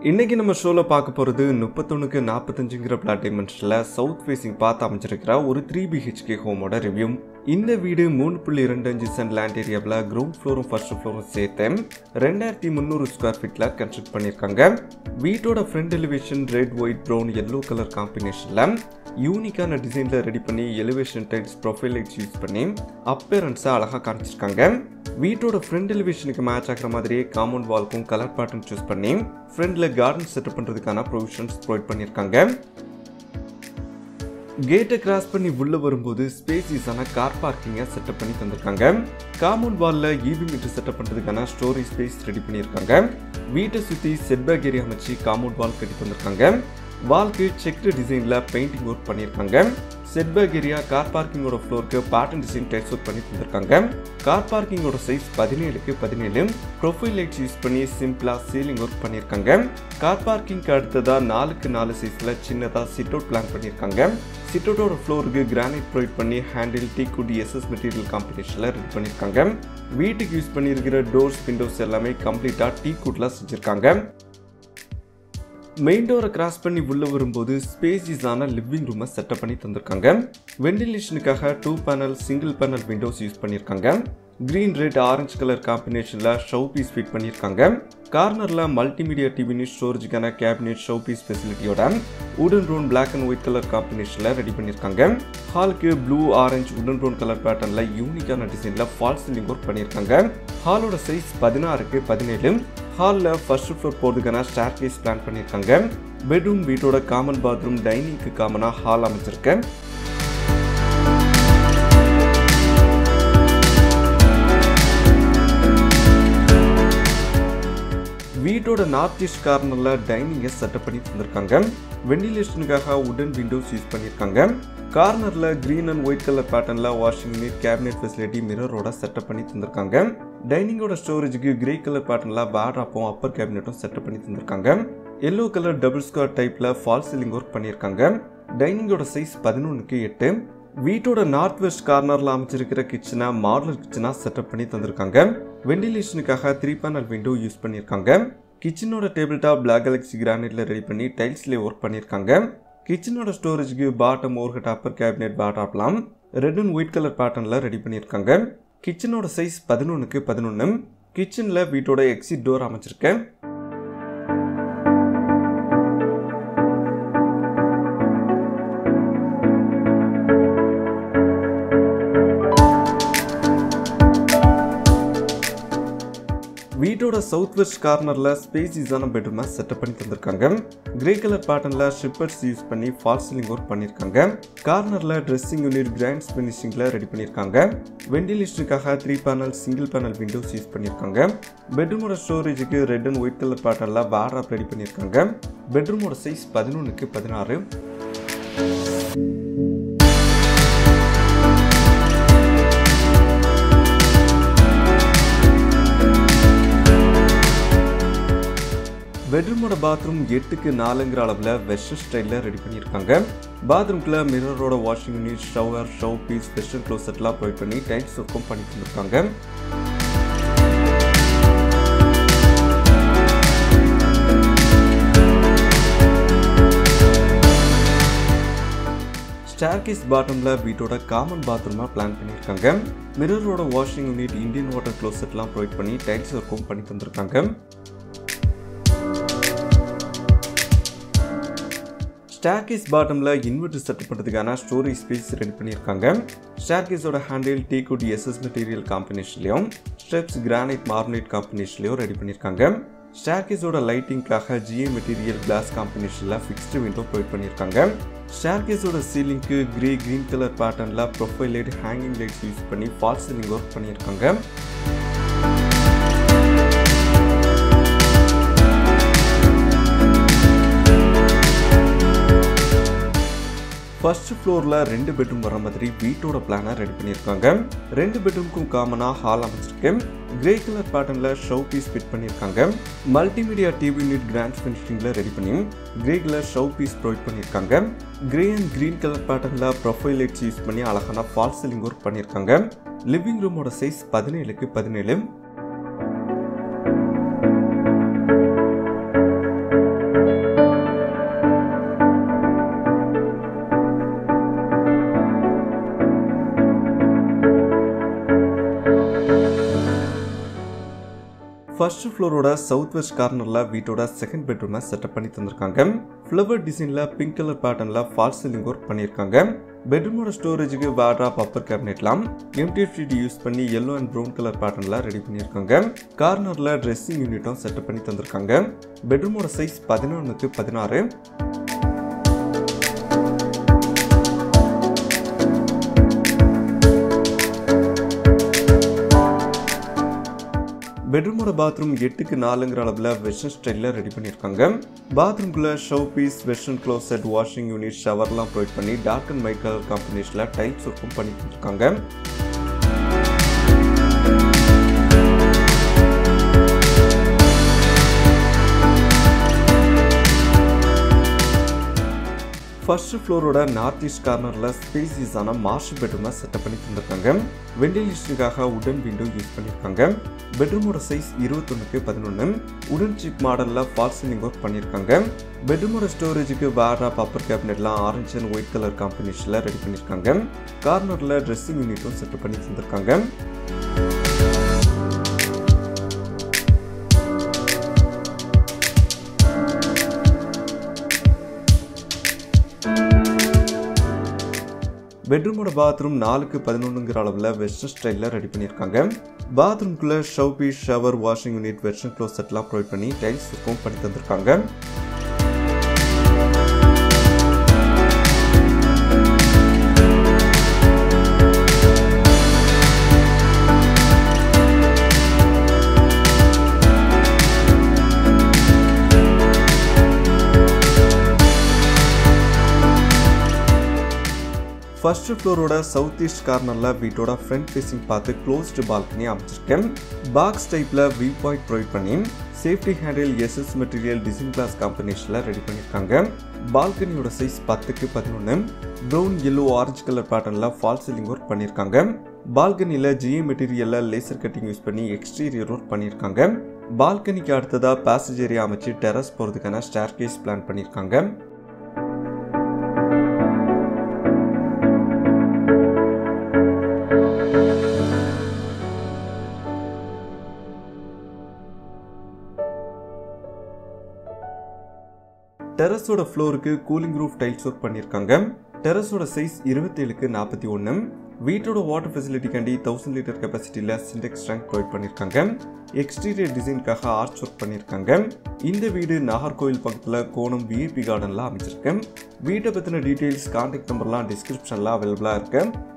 இன்னைக்கு நம்ம ஷோவில் பார்க்க போகிறது முப்பத்தொன்னுக்கு நாற்பத்தஞ்சுங்கிற பிளாட் டைமென்ஷனில் சவுத் ஃபேசிங் பார்த்து அமைச்சிருக்கிற ஒரு த்ரீ பிஹெச்கே ஹோமோட ரிவ்யூ இந்த வீடு மூணு புள்ளி ரெண்டு அஞ்சு சென்ட் லேண்ட் ஏரியாவில் கிரவுண்ட் ஃப்ளோரும் ஃபர்ஸ்ட் ஃப்ளோரும் சேர்த்து ரெண்டாயிரத்தி முந்நூறு ஸ்கொயர் ஃபீட்டில் கன்ஸ்ட்ரக்ட் பண்ணியிருக்காங்க வீட்டோட front elevation red white brown yellow colour காம்பினேஷனில் யூனிக்கான டிசைனில் ரெடி பண்ணி elevation tiles profile lights use பண்ணி அப்பேரன்ஸை அழகாக காமிச்சிருக்காங்க வீட்டோட ஃப்ரண்ட் எலிவேஷனுக்கு மேட்ச் ஆகிற மாதிரியே காம்பவுண்ட் வால்க்கும் கலர் பேட்டர்ன் சூஸ் பண்ணி ஃப்ரண்டில் கார்டன் செட்டப் பண்ணுறதுக்கான ப்ரொவிஷன்ஸ் ப்ரொவைட் பண்ணியிருக்காங்க கேட்டை கிராஸ் பண்ணி உள்ள வரும்போது ஸ்பேசிஸான கார் பார்க்கிங்கை செட்டப் பண்ணி தந்திருக்காங்க காம்பவுண்ட் வால்ல ஈவி மீட்டர் செட்டப் பண்ணுறதுக்கான ஸ்டோரேஜ் ஸ்பேஸ் ரெடி பண்ணியிருக்காங்க வீட்டை சுற்றி செட்பேக் ஏரியா அமைச்சு காம்பவுண்ட் வால் கட்டி தந்திருக்காங்க வால்க்கு செக்டு டிசைனில் பெயிண்டிங் ஒர்க் பண்ணியிருக்காங்க செட்பேக் ஏரியா கார் பார்க்கிங்கோட ஃப்ளோருக்கு பேட்டர்ன் டிசைன் டைல்ஸ் ஒர்க் பண்ணி தந்திருக்காங்க கார் பார்க்கிங்கோட சைஸ் பதினேழுக்கு பதினேழு ப்ரொஃபைல் லைட்ஸ் யூஸ் பண்ணி சிம்பிளாக சீலிங் ஒர்க் பண்ணியிருக்காங்க கார் பார்க்கிங்க்கு அடுத்ததாக நாலுக்கு நாலு சைஸில் சின்னதாக சிட் அவுட் பிளான் பண்ணியிருக்காங்க சிட் அவுட்டோட ஃப்ளோருக்கு கிரானைட் ப்ரொவைட் பண்ணி ஹேண்டில் டீ குடி எஸ்எஸ் மெட்டீரியல் காம்பினேஷனில் ரெடி பண்ணியிருக்காங்க வீட்டுக்கு யூஸ் பண்ணியிருக்கிற டோர்ஸ் விண்டோஸ் எல்லாமே கம்ப்ளீட்டாக டீ குட்டில் செஞ்சுருக்காங்க மெயின் டோரை கிராஸ் பண்ணி உள்ள வரும்போது ஸ்பேசிஸான லிவிங் ரூமை செட்டப் பண்ணி தந்திருக்காங்க வெண்டிலேஷனுக்காக two panel single panel windows use பண்ணியிருக்காங்க கிரீன் ரெட் ஆரஞ்சு கலர் காம்பினேஷனில் ஷவ் பீஸ் ஃபிட் பண்ணியிருக்காங்க கார்னரில் மல்டிமீடியா டிவி ஸ்டோரேஜுக்கான கேபினெட் ஷவ் பீஸ் ஃபெசிலிட்டியோட உடன் ரோன் பிளாக் அண்ட் ஒயிட் கலர் காம்பினேஷனில் ரெடி பண்ணியிருக்காங்க ஹாலுக்கு ப்ளூ ஆரஞ்சு உடன் ரோன் கலர் பேட்டர்னில் யூனிக்கான டிசைனில் ஃபால் சீலிங் ஒர்க் பண்ணியிருக்காங்க ஹாலோட சைஸ் பதினாறுக்கு பதினேழு ஹாலில் ஃபர்ஸ்ட் ஃப்ளோர் போகிறதுக்கான ஸ்டார் கேஸ் பிளான் பண்ணியிருக்காங்க பெட்ரூம் வீட்டோட காமன் பாத்ரூம் டைனிங்க்கு காமனாக ஹால் அமைச்சிருக்கேன் வீட்டோட நார்த் ஈஸ்ட் கார்னரில் டைனிங்கை செட்டப் பண்ணி தந்திருக்காங்க வெண்டிலேஷனுக்காக உடன் விண்டோஸ் யூஸ் பண்ணியிருக்காங்க கார்னரில் க்ரீன் அண்ட் ஒயிட் கலர் பேட்டர்னில் வாஷிங் யூனிட் கேபினெட் ஃபெசிலிட்டி மிரரோட செட்டப் பண்ணி தந்திருக்காங்க டைனிங்கோட ஸ்டோரேஜுக்கு கிரே கலர் பேட்டர்னில் பேட்ராப்பும் அப்பர் கேபினெட்டும் செட்டப் பண்ணி தந்திருக்காங்க எல்லோ கலர் டபுள் ஸ்கொயர் டைப்பில் ஃபால் சீலிங் ஒர்க் பண்ணியிருக்காங்க டைனிங்கோட சைஸ் பதினொன்றுக்கு எட்டு வீட்டோட நார்த் வெஸ்ட் கார்னரில் அமைச்சிருக்கிற கிச்சனை மாடலர் கிச்சனாக செட்டப் பண்ணி தந்திருக்காங்க வெண்டிலேஷனுக்காக த்ரீ பேனல் விண்டோ யூஸ் பண்ணியிருக்காங்க கிச்சனோட டேபிள் டாப் பிளாக் கலெக்சி கிரானைட்ல ரெடி பண்ணி டைல்ஸ்லேயே ஒர்க் பண்ணியிருக்காங்க கிச்சனோட ஸ்டோரேஜ்க்கு பாட்டம் ஓர்கட் அப்பர் கேபினெட் பேட்ராப்லாம் ரெட் அண்ட் ஒயிட் கலர் பேட்டர்னில் ரெடி பண்ணியிருக்காங்க கிச்சனோட சைஸ் பதினொன்றுக்கு பதினொன்று கிச்சனில் வீட்டோட எக்ஸிட் டோர் அமைச்சிருக்கேன் வீட்டோட சவுத் வெஸ்ட் கார்னரில் ஸ்பேசிஸான பெட்ரூமை செட்டப் பண்ணி தந்திருக்காங்க கிரே கலர் பேட்டர்னில் ஷிப்பர்ஸ் யூஸ் பண்ணி ஃபால் சீலிங் ஒர்க் பண்ணியிருக்காங்க கார்னரில் ட்ரெஸ்ஸிங் யூனிட் கிராண்ட்ஸ் ஃபினிஷிங்கில் ரெடி பண்ணியிருக்காங்க வெண்டிலேஷனுக்காக three panel single panel windows use பண்ணியிருக்காங்க பெட்ரூமோட ஸ்டோரேஜுக்கு ரெட் அண்ட் ஒயிட் கலர் பேட்டர்னில் பேட்ராப் ரெடி பண்ணியிருக்காங்க பெட்ரூமோட சைஸ் பதினொன்றுக்கு பதினாறு பெட்ரூமோட பாத்ரூம் எட்டுக்கு நாலுங்கிற அளவில் வெஸ்டர்ன் ஸ்டைலில் ரெடி பண்ணியிருக்காங்க பாத்ரூம்குள்ள மிரரோட washing unit shower showpiece western க்ளோசெட்லாம் ப்ரொவைட் பண்ணி டைல்ஸ் ஒர்க்கும் பண்ணி தந்திருக்காங்க ஸ்டார்கேஸ் பாட்டமில் வீட்டோட காமன் பாத்ரூமாக பிளான் பண்ணியிருக்காங்க மிரரோட வாஷிங் யூனிட் இந்தியன் வாட்டர் க்ளோசெட்லாம் ப்ரொவைட் பண்ணி டைல்ஸ் ஒர்க்கும் பண்ணி தந்திருக்காங்க ஸ்டார்கேஸ் பாட்டமில் இன்வெர்டர் செட்டப் பண்ணுறதுக்கான ஸ்டோரேஜ் ஸ்பேஸ் ரெடி பண்ணியிருக்காங்க ஸ்டார்கேஸோட ஹேண்டில் டீ குட் எஸ்எஸ் மெட்டீரியல் காம்பினேஷன்லையும் ஸ்டெப்ஸ் கிரானைட் மார்மனேட் காம்பினேஷன்லையும் ரெடி பண்ணியிருக்காங்க ஸ்டார்கேஸோட லைட்டிங்காக ஜிஏ மெட்டீரியல் கிளாஸ் காம்பினேஷனில் ஃபிக்ஸ்டு விண்டோ ப்ரொவைட் பண்ணியிருக்காங்க ஸ்டார்கேஸோட சீலிங்க்கு கிரே க்ரீன் கலர் பேட்டர்னில் profile light hanging lights use பண்ணி ஃபால் சீலிங் ஒர்க் பண்ணியிருக்காங்க ஃபர்ஸ்ட் ஃப்ளோரில் ரெண்டு பெட்ரூம் வர மாதிரி வீட்டோட பிளானை ரெடி பண்ணியிருக்காங்க ரெண்டு பெட்ரூம்க்கும் காமனாக ஹால் அமைச்சிருக்கேன் கிரே கலர் பேட்டர்னில் ஷவ் பீஸ் ஃபிட் பண்ணியிருக்காங்க மல்டிமீடியா டிவி யூனிட் கிராண்ட் ஃபினிஷிங்கில் ரெடி பண்ணி grey colour showpiece provide பண்ணியிருக்காங்க கிரே அண்ட் க்ரீன் கலர் பேட்டர்னில் ப்ரொஃபைல் லைட்ஸ் யூஸ் பண்ணி அழகான ஃபால் சீலிங் ஒர்க் பண்ணியிருக்காங்க லிவிங் ரூமோட சைஸ் பதினேழுக்கு பதினேழு ஃபர்ஸ்ட் ஃப்ளோரோட சவுத் வெஸ்ட் கார்னரில் வீட்டோட செகண்ட் பெட்ரூமை செட்டப் பண்ணி தந்திருக்காங்க ஃப்ளவர் டிசைனில் பிங்க் கலர் பேட்டர்னில் ஃபால் சீலிங் ஒர்க் பண்ணியிருக்காங்க பெட்ரூமோட ஸ்டோரேஜுக்கு வாட்ராப் அப்பர் கேபினெட்லாம் எம்டி ஷீட் யூஸ் பண்ணி எல்லோ அண்ட் ப்ரௌன் கலர் பேட்டர்னில் ரெடி பண்ணியிருக்காங்க கார்னரில் ட்ரெஸ்ஸிங் யூனிட்டும் செட்டப் பண்ணி தந்திருக்காங்க பெட்ரூமோட சைஸ் பதினொன்றுக்கு பதினாறு பெட்ரூமோட பாத்ரூம் எட்டுக்கு நாலுங்கிற அளவில் வெஸ்டர்ன் ஸ்டைலில் ரெடி பண்ணியிருக்காங்க பாத்ரூம்குள்ளே showpiece western closet washing unit ஷவர்லாம் ப்ரொவைட் பண்ணி டார்க் அண்ட் மைட் கலர் காம்பினேஷனில் டைல்ஸ் ஒர்க்கும் பண்ணி கொடுத்துருக்காங்க ஃபர்ஸ்ட் ஃப்ளோரோட நார்த் ஈஸ்ட் கார்னரில் ஸ்பேசியஸான மாஸ்டர் பெட்ரூமை செட்டப் பண்ணி தந்திருக்காங்க வெண்டிலேஷனுக்காக உடன் விண்டோ யூஸ் பண்ணியிருக்காங்க பெட்ரூமோட சைஸ் இருபத்தொன்னுக்கு பதினொன்று உடன் சிப் மாடலில் ஃபால் சீலிங் ஒர்க் பண்ணியிருக்காங்க பெட்ரூமோட ஸ்டோரேஜுக்கு வேற பாப்பர் கேபினெட்லாம் ஆரஞ்சு அண்ட் ஒயிட் கலர் காம்பினேஷனில் ரெடி பண்ணியிருக்காங்க கார்னரில் ட்ரெஸ்ஸிங் யூனிட்டும் செட்டப் பண்ணி தந்திருக்காங்க பெட்ரூமோட பாத்ரூம் நாலுக்கு பதினொன்றுங்கிற அளவில் வெஸ்டர்ன் ஸ்டைலில் ரெடி பண்ணியிருக்காங்க பாத்ரூம்குள்ளே showpiece shower washing unit western க்ளோசெட்லாம் ப்ரொவைட் பண்ணி டைல்ஸ் ஒர்க்கும் பண்ணி தந்திருக்காங்க ஃபர்ஸ்ட் ஃப்ளோரோட சவுத் ஈஸ்ட் கார்னரில் வீட்டோட ஃப்ரண்ட் ஃபேஸிங் பார்த்து க்ளோஸ்டு பால்கனி அமைச்சிருக்கேன் பாக்ஸ் டைப்பில் வியூ பாயிண்ட் ப்ரொவைட் பண்ணி safety handle SS material design glass காம்பினேஷனில் ரெடி பண்ணியிருக்காங்க பால்கனியோட சைஸ் பத்துக்கு பதினொன்று ப்ரௌன் எல்லோ ஆரஞ்சு கலர் பேட்டர்னில் ஃபால் சீலிங் ஒர்க் பண்ணியிருக்காங்க பால்கனியில் ஜிஏ மெட்டீரியலில் லேசர் கட்டிங் யூஸ் பண்ணி எக்ஸ்டீரியர் ஒர்க் பண்ணியிருக்காங்க பால்கனிக்கு அடுத்ததாக பேசேஜ் ஏரியா அமைச்சு டெரஸ் போகிறதுக்கான ஸ்டேர் கேஸ் பிளான் பண்ணியிருக்காங்க டெரஸோட ஃப்ளோருக்கு கூலிங் ரூஃப் டைல்ஸ் ஒர்க் பண்ணியிருக்காங்க டெரஸோட சைஸ் இருபத்தேழுக்கு நாற்பத்தி ஒன்று வீட்டோட வாட்டர் ஃபெசிலிட்டிக்காண்டி தௌசண்ட் லிட்டர் கெப்பாசிட்டியில் சிண்டெக்ஸ் டேங்க் ப்ரொவைட் பண்ணியிருக்காங்க எக்ஸ்டீரியர் டிசைனுக்காக ஆர்ச் ஒர்க் பண்ணியிருக்காங்க இந்த வீடு நாகர்கோவில் பக்கத்தில் கோணம் விஐபி கார்டனில் அமைச்சிருக்கேன் வீட்டை பற்றின டீட்டெயில்ஸ் கான்டாக்ட் நம்பர்லாம் டிஸ்கிரிப்ஷனில் அவைலபிளாக இருக்கு